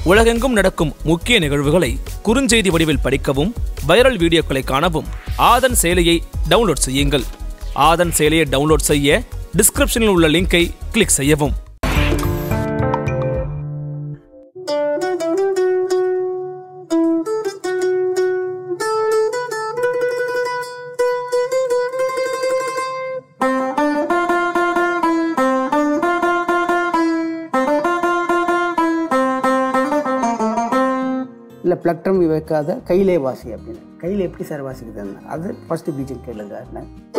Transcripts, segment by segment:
உலகெங்கும் நடக்கும் முக்கிய நிகழ்வுகளை குறுஞ்செய்தி வடிவில் படிக்கவும் வைரல் வீடியோக்களை காணவும் ஆதன் செயலியை டவுன்லோட் செய்யுங்கள் ஆதன் செயலியை டவுன்லோட் செய்ய டிஸ்கிரிப்ஷனில் உள்ள லிங்கை கிளிக் செய்யவும் இல்லை பிளக்ட்ரம் வைக்காத கையிலே வாசி அப்படின்னு கையில் எப்படி சார் வாசிக்குதுன்னு அது ஃபஸ்ட்டு பீஜம் கேளுங்க என்ன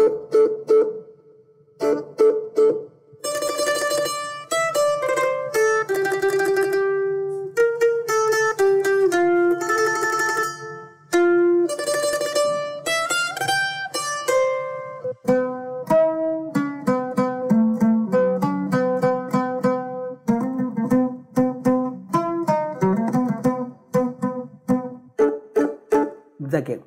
இப்படிதான் கேட்கும்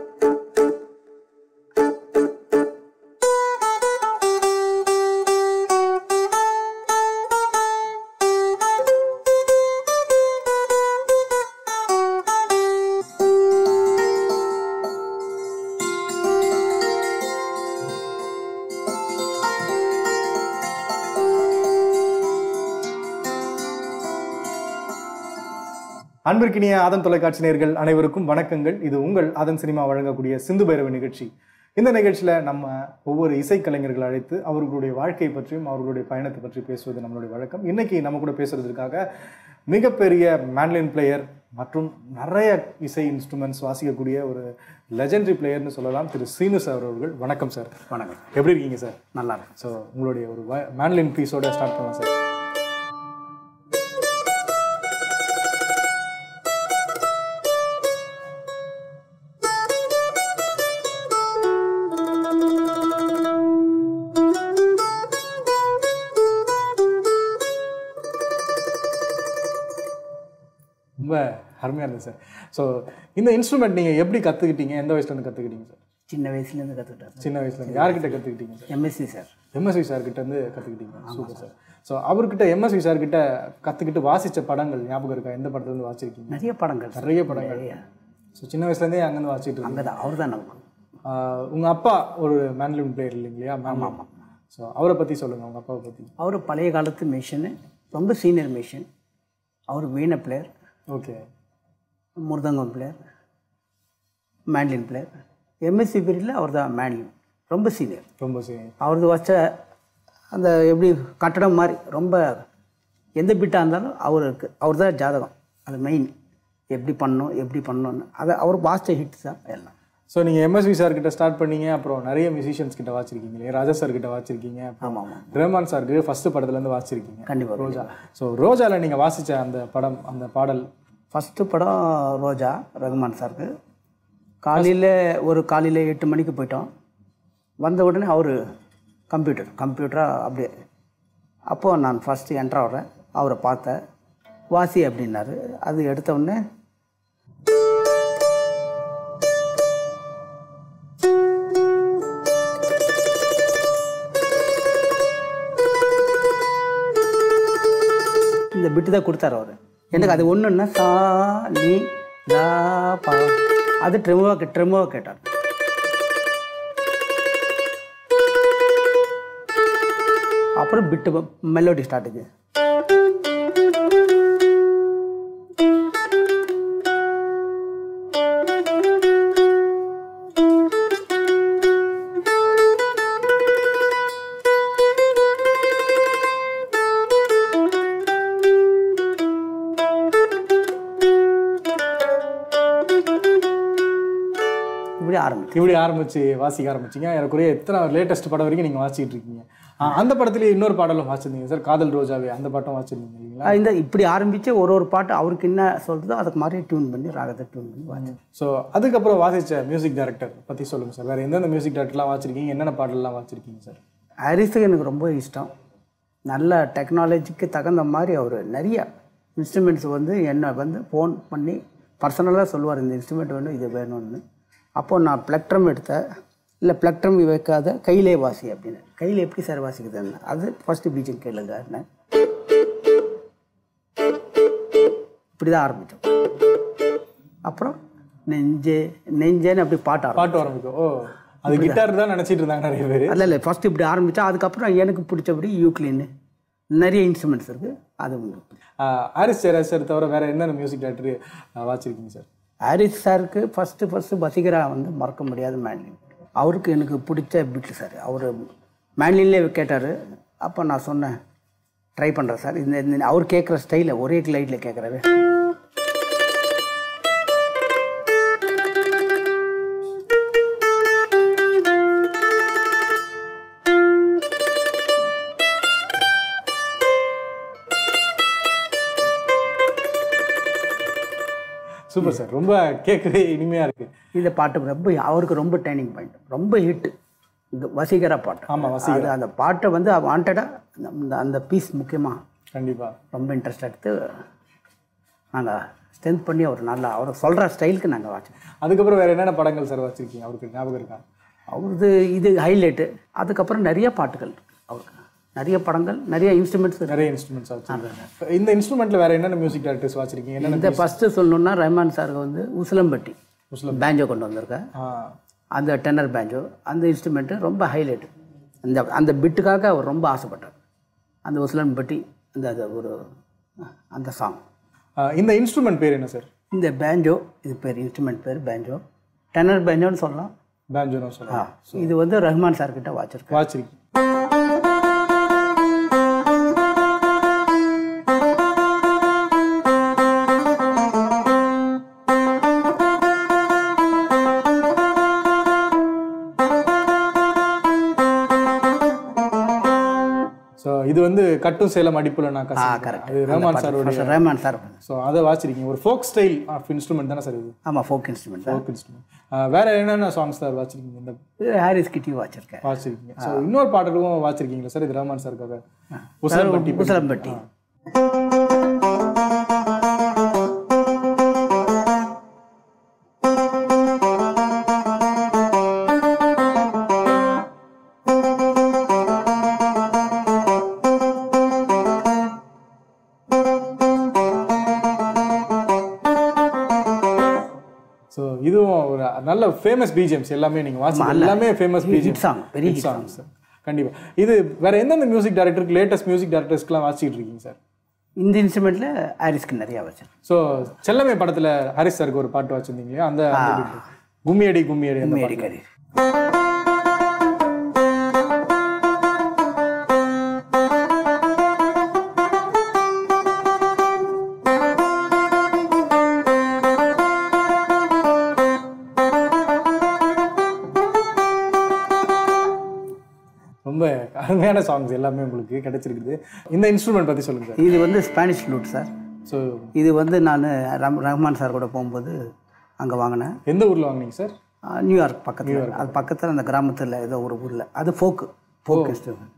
அன்பிற்கினிய ஆதன் தொலைக்காட்சி நேயர்கள் அனைவருக்கும் வணக்கங்கள் இது உங்கள் ஆதன் சினிமா வழங்கக்கூடிய சிந்து பைரவ நிகழ்ச்சி இந்த நிகழ்ச்சியில் நம்ம ஒவ்வொரு இசைக்கலைஞர்கள் அழைத்து அவர்களுடைய வாழ்க்கை பற்றியும் அவர்களுடைய பயணத்தை பற்றி பேசுவது நம்மளுடைய வழக்கம் இன்னைக்கு நம்ம கூட பேசுறதுக்காக மிகப்பெரிய மேன்லைன் பிளேயர் மற்றும் நிறைய இசை இன்ஸ்ட்ருமெண்ட்ஸ் வாசிக்கக்கூடிய ஒரு லெஜெண்டரி பிளேயர்னு சொல்லலாம் திரு சீனு சார் அவர்கள் வணக்கம் சார் வணக்கம் எப்படி இருக்கீங்க சார் நல்லா இருக்கு ஸோ உங்களுடைய ஒரு மேன்லைன் பீஸோட ஸ்டார்ட் பண்ணலாம் சார் ரொம்ப அருமையாக இருந்தது சார் ஸோ இந்த இன்ஸ்ட்ருமெண்ட் நீங்கள் எப்படி கற்றுக்கிட்டீங்க எந்த வயசுலேருந்து கற்றுக்கிட்டீங்க சார் சின்ன வயசுலேருந்து கற்றுக்கிட்டார் சார் சின்ன வயசுலேருந்து யார்கிட்ட கற்றுக்கிட்டீங்க சார் எம்எஸ்சி சார் எம்எஸ்வி சார்கிட்ட இருந்து கற்றுக்கிட்டீங்க சூப்பர் சார் ஸோ அவர்கிட்ட எம்எஸ்வி சார்கிட்ட கற்றுக்கிட்டு வாசித்த படங்கள் ஞாபகம் இருக்கா எந்த படத்துலேருந்து வாசிச்சிருக்கீங்க நிறைய படங்கள் சார் நிறைய படங்கள் ஸோ சின்ன வயசுலேருந்தே அங்கேருந்து வாசிட்டு இருக்கீங்க அங்கே தான் அவர் தான் நமக்கு உங்கள் அப்பா ஒரு மேன்லின் பிளேயர் இல்லைங்களா ஆமாம் ஸோ அவரை பற்றி சொல்லுங்கள் உங்கள் அப்பாவை பற்றி அவர் பழைய காலத்து மிஷினு ரொம்ப சீனியர் மிஷின் அவர் வீண பிளேயர் ஓகே முருதங்கம் பிளேயர் மேண்ட்லின் பிளேயர் எம்எஸ்சி பீரியடில் அவர் தான் மேண்ட்லின் ரொம்ப சீனியர் ரொம்ப சரி அவரது வச்ச அந்த எப்படி கட்டடம் மாதிரி ரொம்ப எந்த பிட்டாக இருந்தாலும் அவருக்கு அவர் தான் ஜாதகம் அது மெயின் எப்படி பண்ணணும் எப்படி பண்ணணும்னு அதை அவர் பாஸ்ட ஹிட் தான் எல்லாம் ஸோ நீங்கள் எம்எஸ்வி சார் கிட்ட ஸ்டார்ட் பண்ணீங்க அப்புறம் நிறைய மியூசிஷியன்ஸ் கிட்ட வாச்சிருக்கீங்க இல்லையா ராஜா சார் கிட்ட வாச்சிருக்கீங்க அப்புறம் ஆமாம் ஆமாம் ரஹ்மான் சாருக்கு ஃபர்ஸ்ட் படத்துலேருந்து வாசிச்சிருக்கீங்க கண்டிப்பாக ரோஜா ஸோ ரோஜாவில் நீங்கள் வாசித்த அந்த படம் அந்த பாடல் ஃபஸ்ட்டு படம் ரோஜா ரகுமான் சாருக்கு காலையில் ஒரு காலையில் எட்டு மணிக்கு போயிட்டோம் வந்த உடனே அவர் கம்ப்யூட்டர் கம்ப்யூட்டராக அப்படியே அப்போது நான் ஃபஸ்ட்டு என்ட்ரு ஆகிறேன் அவரை பார்த்தேன் வாசி அப்படின்னாரு அது எடுத்த உடனே இந்த பிட்டு தான் கொடுத்தாரு அவர் எனக்கு அது ஒன்றுன்னா சா நீ லா பா அது ட்ரெமோவாக ட்ரெமோவாக கேட்டார் அப்புறம் பிட்டு மெலோடி ஸ்டார்ட் ஆச்சு இப்படி ஆரம்பிச்சு இப்படி ஆரம்பிச்சு வாசிக்க ஆரம்பிச்சிங்க எனக்குரிய எத்தனை லேட்டஸ்ட் படம் வரைக்கும் நீங்கள் வாசிக்கிட்டு இருக்கீங்க ஆ, அந்த படத்துலேயே இன்னொரு பாடலும் வாசிச்சிருந்தீங்க சார் காதல் ரோஜாவே அந்த பாட்டும் வாசிச்சிருந்தீங்க இல்லைங்களா இந்த இப்படி ஆரம்பித்து ஒரு ஒரு பாட்டு அவருக்கு என்ன சொல்கிறதோ அதுக்கு மாதிரி டியூன் பண்ணி ராகத்தை டியூன் பண்ணி வாங்க ஸோ அதுக்கப்புறம் வாசிச்ச மியூசிக் டைரக்டர் பற்றி சொல்லுங்கள் சார் வேறு எந்தெந்த மியூசிக் டைரக்டர்லாம் வாசிச்சிருக்கீங்க என்னென்ன பாடல்லாம் வாசிச்சிருக்கீங்க சார் ஹாரிஸுக்கு எனக்கு ரொம்ப இஷ்டம் நல்ல டெக்னாலஜிக்கு தகுந்த மாதிரி அவர் நிறைய இன்ஸ்ட்ருமெண்ட்ஸ் வந்து என்னை வந்து ஃபோன் பண்ணி பர்சனலாக சொல்லுவார் இந்த இன்ஸ்ட்ருமெண்ட் வேணும் இது வேணும்னு அப்போது நான் பிளக்ட்ரம் எடுத்தேன் இல்லை பிளக்ட்ரம் வைக்காத கையிலே வாசி அப்படின்னு கையில் எப்படி சார் வாசிக்குதுன்னு அது ஃபஸ்ட்டு பீஜம் கேளுங்க என்ன இப்படி தான் ஆரம்பித்தோம் அப்புறம் நெஞ்சே நெஞ்சேன்னு அப்படி பாட்டு ஆரம்பிச்சோம் பாட்டு ஆரம்பிக்கும் ஓ அது கிட்டார் தான் நினைச்சிட்டு இருந்தாங்க நிறைய பேர் அதில் இல்லை ஃபஸ்ட்டு இப்படி ஆரம்பித்தா அதுக்கப்புறம் எனக்கு பிடிச்சபடி யூக்ளின்னு நிறைய இன்ஸ்ட்ருமெண்ட்ஸ் இருக்குது அது உங்களுக்கு ஹாரிஸ் ஜெயராஜ் சார் தவிர வேற என்னென்ன மியூசிக் டேரக்டர் வாச்சிருக்கீங்க சார் ஹாரிஸ் சாருக்கு ஃபஸ்ட்டு ஃபஸ்ட்டு பசிகரா வந்து மறக்க முடியாத மேன்லின் அவருக்கு எனக்கு பிடிச்ச பிட்டு சார் அவர் மேன்லின்லேயே கேட்டார் அப்போ நான் சொன்னேன் ட்ரை பண்ணுறேன் சார் இந்த இந்த அவர் கேட்குற ஸ்டைலில் ஒரே லைட்டில் கேட்குறாரு சூப்பர் சார் ரொம்ப கேட்கவே இனிமையா இருக்கு இந்த பாட்டு ரொம்ப அவருக்கு ரொம்ப டேர்னிங் பாயிண்ட் ரொம்ப ஹிட் இந்த வசீகரா பாட்டு ஆமா, அது அந்த பாட்டை வந்து வாண்டடாக அந்த அந்த பீஸ் முக்கியமாக கண்டிப்பா ரொம்ப இன்ட்ரெஸ்ட் எடுத்து நாங்கள் ஸ்ட்ரென்த் பண்ணி அவர் நல்லா அவர் சொல்கிற ஸ்டைலுக்கு நாங்கள் வாட்சோம் அதுக்கப்புறம் வேற என்னென்ன படங்கள் சார் வச்சிருக்கீங்க அவருக்கு ஞாபகம் இருக்கா அவரது இது ஹைலைட்டு அதுக்கப்புறம் நிறைய பாட்டுகள் இருக்கு அவருக்கு நிறைய படங்கள் நிறைய இன்ஸ்ட்ருமெண்ட்ஸ் நிறைய இன்ஸ்ட்ருமெண்ட்ஸ் வச்சிருக்கீங்க இந்த இன்ஸ்ட்ருமெண்ட்ல வேற என்னென்ன மியூசிக் டேரக்டர்ஸ் வச்சிருக்கீங்க என்னென்ன இந்த ஃபஸ்ட்டு சொல்லணுன்னா ரஹ்மான் சாருக்கு வந்து உசிலம்பட்டி பேஞ்சோ கொண்டு வந்திருக்கேன் ஆ, அந்த டென்னர் பேஞ்சோ அந்த இன்ஸ்ட்ருமெண்ட்டு ரொம்ப ஹைலைட் அந்த அந்த பிட்டுக்காக அவர் ரொம்ப ஆசைப்பட்டார் அந்த உசிலம்பட்டி அந்த அது ஒரு அந்த சாங் ஆ, இந்த இன்ஸ்ட்ருமெண்ட் பேர் என்ன சார் இந்த பேஞ்சோ இது பேர் இன்ஸ்ட்ருமெண்ட் பேர் பேஞ்சோ டென்னர் பேஞ்சோன்னு சொல்லலாம் பேஞ்சோனோ ஆ சொல்லலாம் இது வந்து ரஹ்மான் சார்கிட்ட வாச்சிருக்கேன் வாச்சிருக்கீங்க ஸோ இது வந்து கட்டும் சேலம் அடிப்புல நான் ஆ கசக்கிறேன். கரெக்ட் அது ரஹ்மான் சாரோட ரஹ்மான் சார் ஸோ அதை வாச்சிருக்கீங்க ஒரு ஃபோக் ஸ்டைல் ஆஃப் இன்ஸ்ட்ருமெண்ட் தானே சார் இது ஆமாம் ஃபோக் இன்ஸ்ட்ருமெண்ட் தான் ஃபோக் இன்ஸ்ட்ருமெண்ட் வேற என்னென்ன சாங்ஸ் சார் வாச்சிருக்கீங்க இந்த இது ஹாரிஸ் கிட்டி வாச்சிருக்கேன் வாச்சிருக்கீங்க ஸோ இன்னொரு பாட்டுக்கும் வாச்சிருக்கீங்களா சார் இது ரஹ்மான் சாருக்காக உசலம்பட்டி உசிலம்பட்டி ஸோ இதுவும் ஒரு நல்ல ஃபேமஸ் பிஜிஎம்ஸ் எல்லாமே நீங்க வாசி எல்லாமே famous BGM song, very hit songs கண்டிப்பா இது வேற எந்தெந்த மியூசிக் டைரக்டருக்கு லேட்டஸ்ட் மியூசிக் டைரக்டர்ஸ்க்குலாம் வாசிக்கிட்டு இருக்கீங்க சார் இந்த இன்ஸ்ட்ருமெண்ட்டில் ஹாரிஸ்க்கு நிறையா வச்சிருக்கேன் ஸோ செல்லமே படத்துல ஹரிஸ் சாருக்கு ஒரு பாட்டு வச்சிருந்தீங்க இல்லையா அந்த அந்த beat. கும்மியடி கும்மியடி அந்த பாட்டு மேடிக்கறி ரொம்ப அருமையான சாங்ஸ் எல்லாமே உங்களுக்கு கிடைச்சிருக்குது இந்த இன்ஸ்ட்ருமெண்ட் பத்தி சொல்லுங்க சார் இது வந்து ஸ்பானிஷ் ஃப்ளூட் சார் ஸோ இது வந்து நான் ரம் ரஹ்மான் சார் கூட போகும்போது அங்கே வாங்கினேன் எந்த ஊர்ல வாங்குனீங்க சார் ஆ, நியூயார்க் பக்கத்தில் அது பக்கத்தில் அந்த கிராமத்தில் ஏதோ ஒரு ஊரில் அது ஃபோக்கு ஃபோக் இன்ஸ்ட்ருமெண்ட்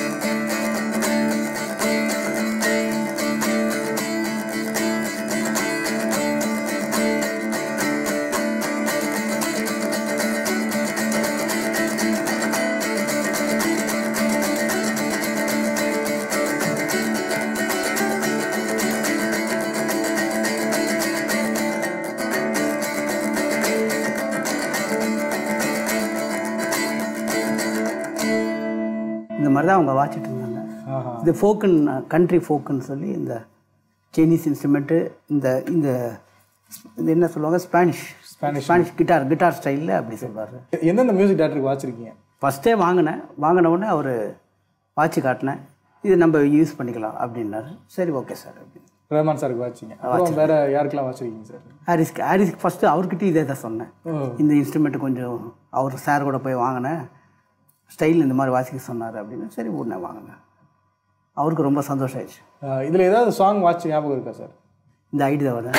இந்த மாதிரி தான் அவங்க வாச்சிட்டு இருந்தாங்க ஆஹா இது ஃபோக்குன்னு கண்ட்ரி ஃபோக்குன்னு சொல்லி இந்த சைனீஸ் இன்ஸ்ட்ருமெண்ட்டு இந்த இந்த இது என்ன சொல்லுவாங்க Spanish Spanish Spanish guitar guitar ஸ்டைலில் அப்படி சொல்வார் எந்தெந்த மியூசிக் டைரக்டருக்கு வாச்சிருக்கீங்க ஃபஸ்ட்டே வாங்கினேன் வாங்கின உடனே அவர் வாட்சி காட்டினேன் இது நம்ம யூஸ் பண்ணிக்கலாம் அப்படின்னாரு சரி ஓகே சார் அப்படின்னு ரஹ்மான் சாருக்கு வாச்சிங்க அப்புறம் வேற யாருக்கெல்லாம் வாச்சிருக்கீங்க சார் ஹாரிஸ்க்கு ஹாரிஸ்க்கு ஃபஸ்ட்டு அவர்கிட்ட இதே தான் சொன்னேன் ஓ இந்த இன்ஸ்ட்ருமெண்ட் கொஞ்சம் அவர் சார் கூட போய் வாங்கினேன் ஸ்டைல் இந்த மாதிரி வாசிக்க சொன்னார் அப்படின்னு சரி உடனே வாங்கினேன் அவருக்கு ரொம்ப சந்தோஷம் ஆயிடுச்சு ஆஹ் இதுல ஏதாவது சாங் வாட்ச் ஞாபகம் இருக்கா சார் இந்த ஐடியா வர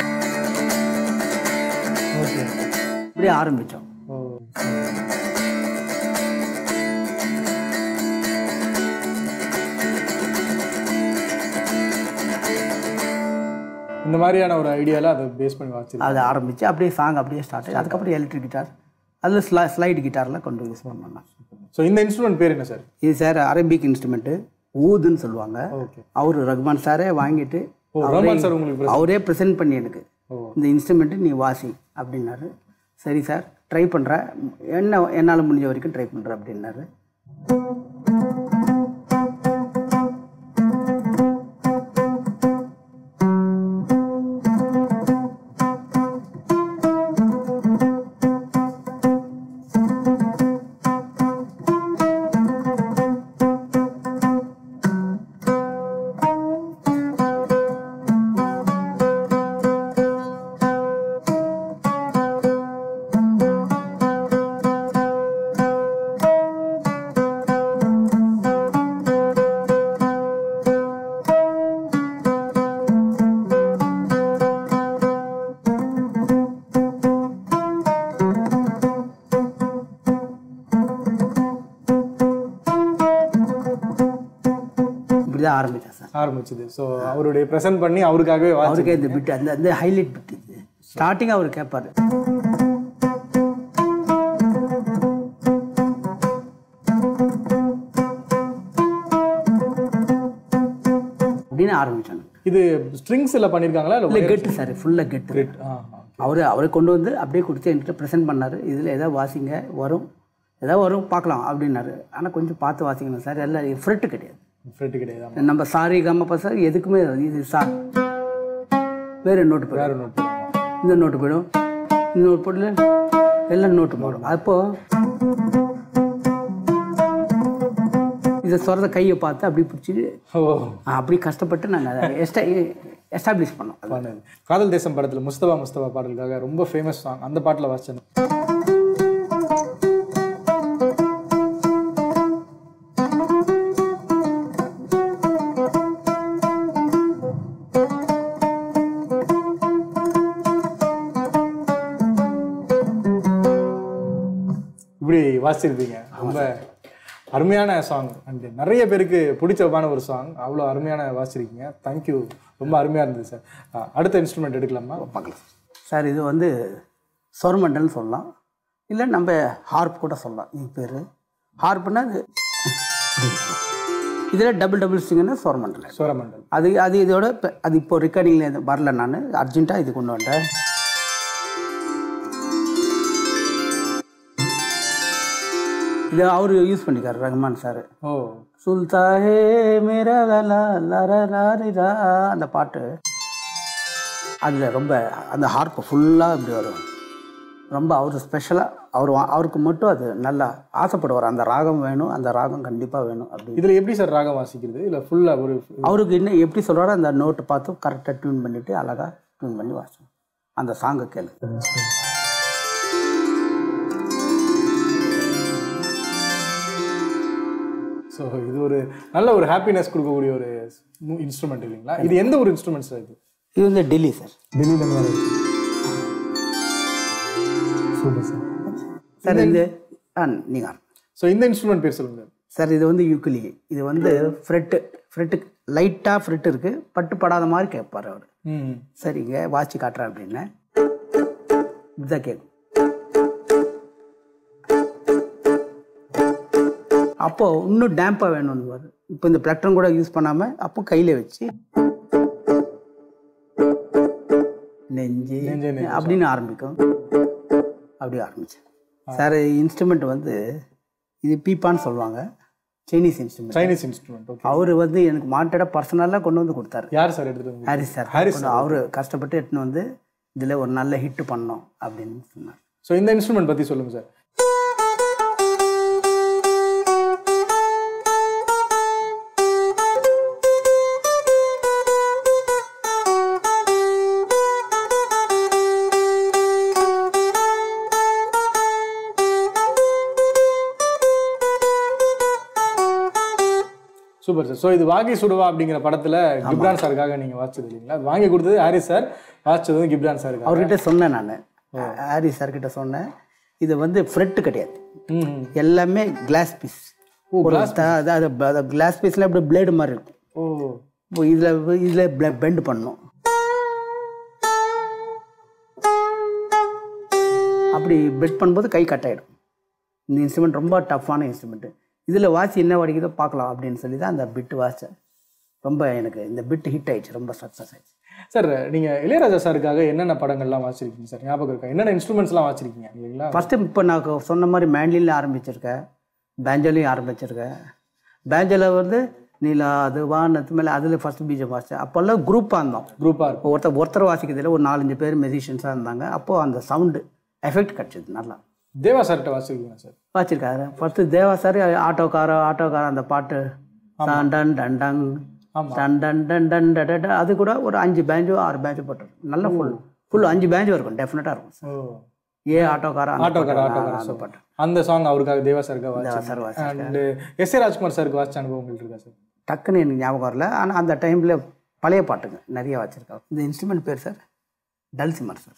ஓகே இப்படியே ஆரம்பித்தோம் ஓ இந்த மாதிரியான ஒரு ஐடியால அதை பேஸ் பண்ணி வாச்சிருக்கேன் அதை ஆரம்பித்து அப்படியே சாங் அப்படியே ஸ்டார்ட் ஆகி அதுக்கப்புறம் எலக்ட்ரிக் கிட்டார் அதில் ஸ்லை ஸ்லைடு கிட்டாரில் கொண்டு யூஸ் பண்ணேன் ஸோ இந்த இன்ஸ்ட்ருமெண்ட் பேர் என்ன சார் இது சார் அரபிக் இன்ஸ்ட்ருமெண்ட்டு ஊதுன்னு சொல்லுவாங்க ஓகே அவர் ரகுமான் சாரே வாங்கிட்டு ஓ ரஹ்மான் சார் உங்களுக்கு அவரே ப்ரெசென்ட் பண்ணி எனக்கு ஓ. இந்த இன்ஸ்ட்ருமெண்ட்டு நீ வாசி அப்படின்னாரு சரி சார் ட்ரை பண்ணுறேன் என்ன என்னால் முடிஞ்ச வரைக்கும் ட்ரை பண்ணுறேன் அப்படின்னாரு இப்படி தான் ஆரம்பித்தேன் சார் ஆரம்பிச்சது ஸோ அவருடைய ப்ரெசென்ட் பண்ணி அவருக்காகவே வாட்சி அவருக்கே இந்த பிட் அந்த அந்த ஹைலைட் பிட் இது ஸ்டார்டிங் அவர் கேட்பாரு அப்படின்னு ஆரம்பிச்சாங்க இது ஸ்ட்ரிங்ஸில் பண்ணியிருக்காங்களா இல்லை இல்லை கெட்டு சார் ஃபுல்லாக கெட்டு அவர் அவரை கொண்டு வந்து அப்படியே கொடுத்து என்கிட்ட ப்ரெசென்ட் பண்ணார் இதில் எதாவது வாசிங்க வரும் ஏதாவது வரும் பார்க்கலாம் அப்படின்னாரு ஆனால் கொஞ்சம் பார்த்து வாசிக்கணும் சார் எல்லாம் ஃப்ரெட்டு கிடையாது ஃப்ரெட்டு கிடையாது நம்ம சாரி கம்மப்பா சார் எதுக்குமே இது சா வேறு நோட்டு போயிடும் வேறு நோட் இந்த நோட்டு போயிடும் இந்த நோட்டு போடல எல்லாம் நோட்டு போடும் அப்போ இதை சொல்கிறத கையை பார்த்து அப்படி பிடிச்சி ஓ அப்படி கஷ்டப்பட்டு நாங்கள் எஸ்டா எஸ்டாப்ளிஷ் பண்ணோம் அது. பண்ணது காதல் தேசம் படத்தில் முஸ்தபா முஸ்தபா பாடலுக்காக ரொம்ப ஃபேமஸ் சாங் அந்த பாட்டில் வாசிச்சேன் இப்படி வாசிச்சிருப்பீங்க ரொம்ப அருமையான சாங் அண்ட் நிறைய பேருக்கு பிடிச்சமான ஒரு சாங் அவ்வளோ அருமையான வாசிச்சிருக்கீங்க தேங்க்யூ ரொம்ப அருமையாக இருந்தது சார் அஹ் அடுத்த இன்ஸ்ட்ருமெண்ட் எடுக்கலாமா பார்க்கலாம் சார் இது வந்து சொர்மண்டல்னு சொல்லலாம் இல்லை நம்ம ஹார்ப் கூட சொல்லலாம் இது பேர் ஹார்ப்னா இது இதில் டபுள் டபுள் ஸ்ட்ரிங்னா சொர்மண்டல் சோரமண்டல் அது அது இதோட இப்ப- அது இப்போ ரெக்கார்டிங்கில் வரல நான் அர்ஜென்ட்டாக இது கொண்டு வந்தேன் இதை அவர் யூஸ் பண்ணிக்கார் ரஹ்மான் சார் ஓ சுல்தாஹே மேரா லலா லர லாரிரா அந்த பாட்டு அதில் ரொம்ப அந்த ஹார்ப்பு ஃபுல்லாக இப்படி வரும் ரொம்ப அவர் ஸ்பெஷலாக அவர் வா- அவருக்கு மட்டும் அது நல்லா ஆசைப்படுவார் அந்த ராகம் வேணும் அந்த ராகம் கண்டிப்பாக வேணும் அப்படி இதில் எப்படி சார் ராகம் வாசிக்கிறது இல்லை ஃபுல்லாக ஒரு அவருக்கு இன்னும் எப்படி சொல்கிறாரோ அந்த நோட்டை பார்த்து கரெக்டாக டியூன் பண்ணிவிட்டு அழகாக டியூன் பண்ணி வாசிச்சோம் அந்த சாங்கை கேளு ஸோ இது ஒரு நல்ல ஒரு ஹாப்பினஸ் கொடுக்கக்கூடிய ஒரு இன்ஸ்ட்ருமெண்ட் இல்லைங்களா இது எந்த ஒரு இன்ஸ்ட்ருமெண்ட் சார் இது இது வந்து டெல்லி சார் டெல்லியிலேருந்து வர சூப்பர் சார் சார் இந்த ஆ நீங்கள் ஸோ இந்த இன்ஸ்ட்ருமெண்ட் பேர் சொல்லுங்க சார் இது வந்து யூக்கிலி இது வந்து ஃப்ரெட்டு ஃப்ரெட்டு லைட்டாக ஃப்ரெட் இருக்குது பட்டு படாத மாதிரி கேட்பார் அவர் ம் சரிங்க வாட்சி காட்டுறேன் அப்படின்னு இப்படிதான் கேட்கும் அப்போ இன்னும் டேம்பாக வேணும்னு வரும் இப்போ இந்த பிளக்டர் கூட யூஸ் பண்ணாமல் அப்போ கையில் வச்சு நெஞ்சு நெஞ்சே நெஞ்சு அப்படின்னு ஆரம்பிக்கும் அப்படி ஆரம்பிச்சேன் சார் இன்ஸ்ட்ருமெண்ட் வந்து இது பீப்பான்னு சொல்லுவாங்க Chinese instrument Chinese instrument okay அவர் வந்து எனக்கு மாட்டடாக பர்சனலாக கொண்டு வந்து கொடுத்தாரு யார் சார் எடுத்துட்டு வந்து ஹாரிஸ் சார் ஹாரிஸ் கொண்டு அவரு கஷ்டப்பட்டு எடுத்துன்னு வந்து இதில் ஒரு நல்ல ஹிட் பண்ணோம் அப்படின்னு சொன்னார் ஸோ இந்த இன்ஸ்ட்ருமெண்ட் பற்றி சொல்லுங்க சார் சூப்பர் சார் ஸோ இது வாகி சுடுவா அப்படிங்கிற படத்துல கிப்ரான் சாருக்காக நீங்க வாசிச்சது இல்லைங்களா அது வாங்கி கொடுத்தது ஹாரிஸ் சார் வாசிச்சது வந்து கிப்ரான் சாருக்காக அவர்கிட்ட சொன்னேன் நான் ஹாரிஸ் சார்கிட்ட சொன்னேன் இது வந்து ஃப்ரெட்டு கிடையாது ம் ம். எல்லாமே கிளாஸ் பீஸ் ஒரு த- அது அது கிளாஸ் பீஸில் இப்படி பிளேடு மாதிரி இருக்கும் ஓ இப்போ இதில் இதில் பெண்ட் பண்ணணும் அப்படி பெட் பண்ணும்போது கை கட் ஆகிடும் இந்த இன்ஸ்ட்ருமெண்ட் ரொம்ப டஃப்பான இன்ஸ்ட்ருமெண்ட்டு இதில் வாசி என்ன வடிக்குதோ பார்க்கலாம் அப்படின்னு சொல்லி தான் அந்த பிட்டு வாசித்தேன் ரொம்ப எனக்கு இந்த பிட் ஹிட் ஆயிடுச்சு ரொம்ப சக்ஸஸ் ஆயிடுச்சு சார் நீங்க இளையராஜா சாருக்காக என்னென்ன படங்கள்லாம் வாசிச்சிருக்கீங்க சார் ஞாபகம் இருக்கா என்னென்ன இன்ஸ்ட்ருமெண்ட்ஸ்லாம் வாசிச்சிருக்கீங்க இல்லைங்களா ஃபஸ்ட்டு இப்போ நான் சொன்ன மாதிரி மேண்ட்லியில் ஆரம்பிச்சிருக்கேன் பேஞ்சலையும் ஆரம்பிச்சிருக்கேன் பேஞ்சல வந்து நீலா அது வானத்து மேலே அதில் ஃபஸ்ட்டு பீஜம் வாசித்தேன் அப்போல்லாம் குரூப்பாக இருந்தோம் குரூப்பா இருக்கும் ஒருத்தர் ஒருத்தர் வாசிக்கிறதுல ஒரு நாலஞ்சு பேர் மெஜிஷியன்ஸாக இருந்தாங்க அப்போது அந்த சவுண்டு எஃபெக்ட் கிடச்சிது நல்லா தேவா சார்கிட்ட வாசிச்சிருக்கீங்க சார் வாசிருக்காரு ஃபஸ்ட்டு தேவா சார் ஆட்டோக்கார ஆட்டோக்கார அந்த பாட்டு டன் டன் டன் டங் ஆமா. டன் டன் டன் டன் ட ட ட. அது கூட ஒரு அஞ்சு பேஞ்சோ ஆறு பேஞ்சோ போட்டிருக்கும் நல்ல ஃபுல் ஃபுல் அஞ்சு பேஞ்சோ இருக்கும் டெஃபினட்டாக இருக்கும் ஓ ஏ ஆட்டோக்கார அந்த ஆட்டோக்கார பாட்டு, ஆட்டோக்கார அந்த song. பாட்டு அந்த சாங் அவருக்காக தேவா சாருக்காக தேவா வாசிச்சு சார் வாசி அண்ட் எஸ் ஏ ராஜ்குமார் சாருக்கு வாசிச்ச அனுபவம் உங்களுக்கு இருக்கா சார் டக்குன்னு எனக்கு ஞாபகம் வரல ஆனால் அந்த டைமில் பழைய பாட்டுங்க நிறைய வச்சுருக்காங்க இந்த இன்ஸ்ட்ருமெண்ட் பேர் சார் டல்சிமர் சார்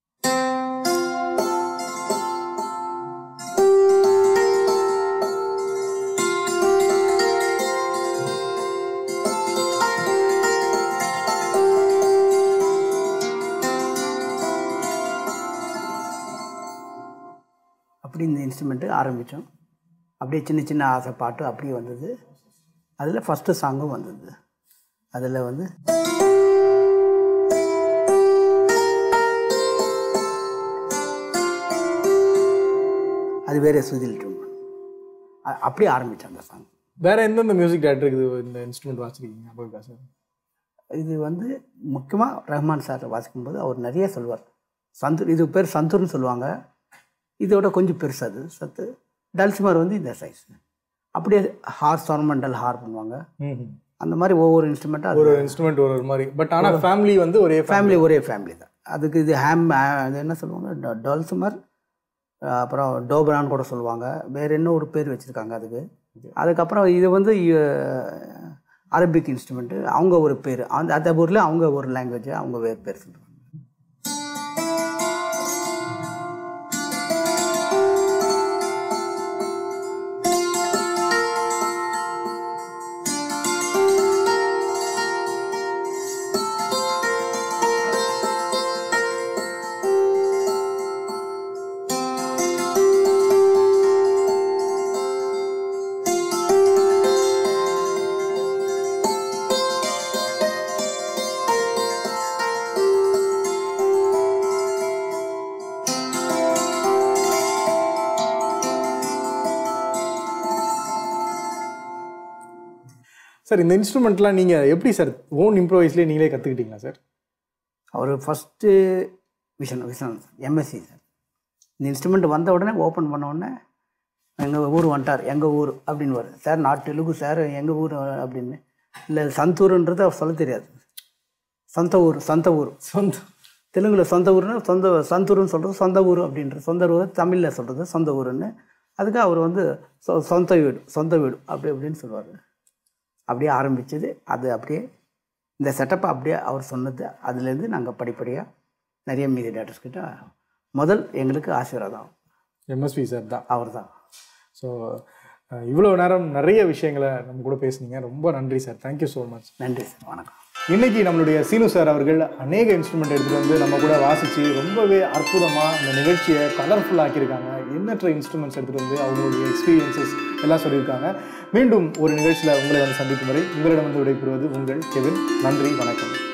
அப்படி இந்த இன்ஸ்ட்ருமெண்ட்டு ஆரம்பித்தோம் அப்படியே சின்ன சின்ன ஆசை பாட்டு அப்படியே வந்தது அதில் ஃபஸ்ட்டு சாங்கும் வந்தது அதில் வந்து அது வேற சுதில் ட்யூன் அப்படியே ஆரம்பித்தேன் அந்த சாங் வேற எந்தெந்த மியூசிக் டேரக்டருக்கு இது இந்த இன்ஸ்ட்ருமெண்ட் வாசிச்சிருக்கீங்க ஞாபகம் இருக்கா சார் இது வந்து முக்கியமாக ரஹ்மான் சார் வாசிக்கும்போது அவர் நிறைய சொல்வார் சந்தூர் இது பேர் சந்தூர்னு சொல்லுவாங்க இதோட கொஞ்சம் பெருசு அது சத்து டல்சிமார் வந்து இந்த சைஸ் அப்படியே ஹார்ஸ் ஆர்மெண்டல் ஹார் பண்ணுவாங்க ம் அந்த மாதிரி ஒவ்வொரு இன்ஸ்ட்ருமெண்ட்டாக ஒரு இன்ஸ்ட்ருமெண்ட் ஒரு ஒரு மாதிரி பட் ஆனா ஃபேமிலி வந்து ஒரே family. ஃபேமிலி ஒரே ஃபேமிலி தான் அதுக்கு இது ஹேம் அது என்ன சொல்லுவாங்க டால்சுமர் அப்புறம் டோபரான் கூட சொல்லுவாங்க வேற என்ன ஒரு பேர் வச்சுருக்காங்க அதுக்கு அதுக்கப்புறம் இது வந்து அஹ், அரபிக் இன்ஸ்ட்ருமெண்ட்டு அவங்க ஒரு பேர் அந்த அந்த ஊரில் அவங்க ஒரு லாங்குவேஜ் அவங்க வேறு பேர் சொல்லுவாங்க சார் இந்த இன்ஸ்ட்ருமெண்ட்லாம் நீங்க எப்படி சார் ஓன் இம்ப்ரோவைஸ்லேயே நீங்களே கத்துக்கிட்டீங்களா சார் அவர் first vision vision MSC sir இந்த இன்ஸ்ட்ருமெண்ட் வந்த உடனே ஓப்பன் பண்ண உடனே எங்கள் ஊர் வந்துட்டார் எங்கள் ஊர் அப்படின்னு வரும் சார் நாட் தெலுங்கு சார் எங்கள் ஊர் அப்படின்னு இல்லை சந்தூருன்றது அவர் சொல்ல தெரியாது சொந்த ஊர் சொந்த ஊர் சொந்த தெலுங்குல சொந்த ஊர்னா சொந்த சந்தூர்னு சொல்கிறது சொந்த ஊர் அப்படின்ற சொந்த ஊர் தமிழில் சொல்கிறது சொந்த ஊருன்னு அதுக்கு அவர் வந்து சொ- சொந்த வீடு சொந்த வீடு அப்படி அப்படின்னு சொல்லுவார் அப்படியே ஆரம்பிச்சது அது அப்படியே இந்த செட்டப்பை அப்படியே அவர் சொன்னது அதுலேருந்து நாங்கள் படிப்படியாக நிறைய மீதி டேட்டர்ஸ் கிட்ட முதல் எங்களுக்கு ஆசீர்வாதம் எம்எஸ்வி சார் தான் அவர் தான் ஸோ இவ்வளோ நேரம் நிறைய விஷயங்களை நம்ம கூட பேசுனீங்க ரொம்ப நன்றி சார் தேங்க்யூ ஸோ மச் நன்றி சார் வணக்கம் இன்னைக்கு நம்மளுடைய சீனு சார் அவர்கள் அநேக இன்ஸ்ட்ருமெண்ட் எடுத்துகிட்டு வந்து நம்ம கூட வாசித்து ரொம்பவே அற்புதமாக இந்த நிகழ்ச்சியை கலர்ஃபுல் ஆக்கியிருக்காங்க எண்ணற்ற இன்ஸ்ட்ருமெண்ட்ஸ் எடுத்துகிட்டு வந்து அவங்களுடைய எக்ஸ்பீரியன்சஸ் எல்லாம் சொல்லியிருக்காங்க மீண்டும் ஒரு நிகழ்ச்சியில் உங்களை வந்து சந்திக்கும் வரை உங்களிடம் வந்து விடைபெறுவது உங்கள் கெவின் நன்றி வணக்கம்